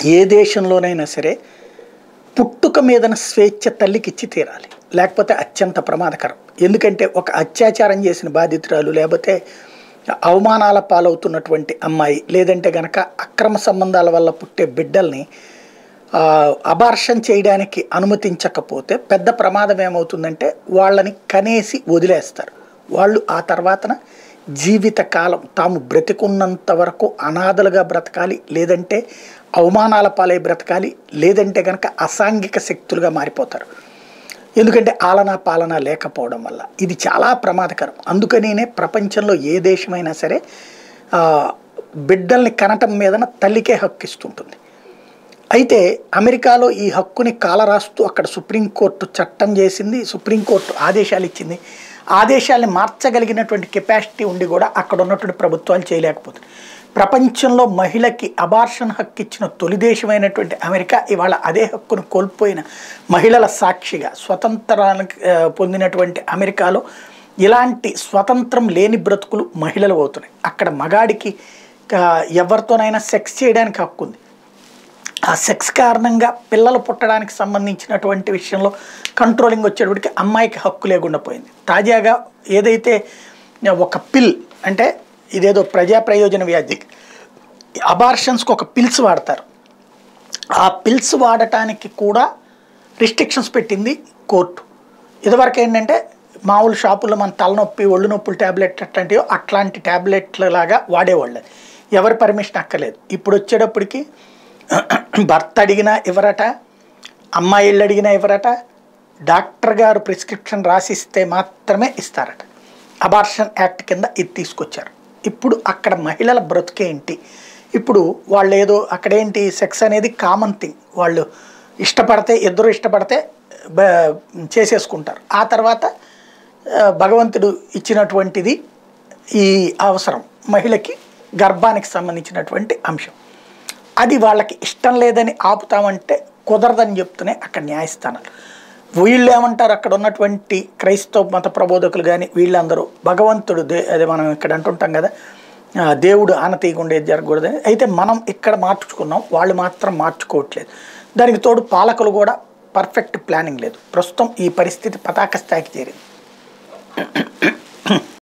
ఏ దేశంలోనైనా సరే పుట్టుక మీదన స్వేచ్ఛ తల్లికి ఇచ్చి తీరాలి లేకపోతే అత్యంత ప్రమాదకరం ఎందుకంటే ఒక అత్యాచారం చేసిన బాధితురాలు లేకపోతే అవమానాల పాలవుతున్నటువంటి అమ్మాయి లేదంటే గనక అక్రమ సంబంధాల వల్ల పుట్టే బిడ్డల్ని ఆ, అబార్షన్ చేయడానికి అనుమతించకపోతే పెద్ద ప్రమాదం ఏమవుతుందంటే వాళ్ళని కనేసి వదిలేస్తారు వాళ్ళు ఆ తర్వాతన జీవితకాలం తాము బ్రతికున్నంత వరకు అనాథలుగా బ్రతకాలి లేదంటే అవమానాల పాలై బ్రతకాలి లేదంటే కనుక అసాంఘిక శక్తులుగా మారిపోతారు ఎందుకంటే ఆలన పాలన లేకపోవడం వల్ల ఇది చాలా ప్రమాదకరం అందుకనే ప్రపంచంలో ఏ దేశమైనా సరే ఆ, బిడ్డల్ని కనటం మీదన తల్లికే హక్కు ఇస్తుంటుంది అయితే అమెరికాలో ఈ హక్కుని కాలరాస్తూ అక్కడ సుప్రీంకోర్టు చట్టం చేసింది సుప్రీంకోర్టు ఆదేశాలు ఇచ్చింది ఆదేశాల్ని మార్చగలిగినటువంటి కెపాసిటీ ఉండి కూడా అక్కడ ఉన్నటువంటి ప్రభుత్వాలు చేయలేకపోతుంది ప్రపంచంలో మహిళకి అబార్షన్ హక్కు ఇచ్చిన తొలి దేశమైనటువంటి అమెరికా ఇవాళ అదే హక్కును కోల్పోయిన మహిళల సాక్షిగా స్వతంత్రానికి ఆ, పొందినటువంటి అమెరికాలో ఇలాంటి స్వతంత్రం లేని బ్రతుకులు మహిళలు అవుతున్నాయి అక్కడ మగాడికి ఆ, ఎవరితోనైనా సెక్స్ చేయడానికి హక్కు ఉంది ఆ సెక్స్ కారణంగా పిల్లలు పుట్టడానికి సంబంధించినటువంటి విషయంలో కంట్రోలింగ్ వచ్చేటప్పటికి అమ్మాయికి హక్కు లేకుండా పోయింది తాజాగా ఏదైతే ఒక పిల్ అంటే ఇదేదో ప్రజా ప్రయోజన వ్యాధి అబార్షన్స్కి ఒక పిల్స్ వాడతారు ఆ పిల్స్ వాడటానికి కూడా రిస్ట్రిక్షన్స్ పెట్టింది కోర్టు ఇదివరకు ఏంటంటే మామూలు షాపుల్లో మన తలనొప్పి ఒళ్ళు నొప్పులు ట్యాబ్లెట్ అట్లాంటివో అట్లాంటి ట్యాబ్లెట్ల లాగా వాడేవాళ్ళు ఎవరి పర్మిషన్ అక్కర్లేదు ఇప్పుడు వచ్చేటప్పటికి భర్త అడిగినా ఇవ్వరట అమ్మాయిళ్ళు అడిగినా ఇవ్వరట డాక్టర్ గారు ప్రిస్క్రిప్షన్ రాసిస్తే మాత్రమే ఇస్తారట అబార్షన్ యాక్ట్ కింద ఇది తీసుకొచ్చారు ఇప్పుడు అక్కడ మహిళల బ్రతుకేంటి ఇప్పుడు వాళ్ళు ఏదో అక్కడేంటి సెక్స్ అనేది కామన్ థింగ్ వాళ్ళు ఇష్టపడితే ఇద్దరు ఇష్టపడితే బ- చేసేసుకుంటారు ఆ తర్వాత ఆ, భగవంతుడు ఇచ్చినటువంటిది ఈ అవసరం మహిళకి గర్భానికి సంబంధించినటువంటి అంశం అది వాళ్ళకి ఇష్టం లేదని ఆపుతామంటే కుదరదని చెప్తూనే అక్కడ న్యాయస్థానాలు వీళ్ళు ఏమంటారు అక్కడ ఉన్నటువంటి క్రైస్తవ మత ప్రబోధకులు కానీ వీళ్ళందరూ భగవంతుడు దే అదే మనం ఇక్కడ అంటుంటాం కదా ఆ, దేవుడు ఆనతీయకుండా ఏది జరగకూడదని అయితే మనం ఇక్కడ మార్చుకున్నాం వాళ్ళు మాత్రం మార్చుకోవట్లేదు దానికి తోడు పాలకులు కూడా పర్ఫెక్ట్ ప్లానింగ్ లేదు ప్రస్తుతం ఈ పరిస్థితి పతాక స్థాయికి చేరింది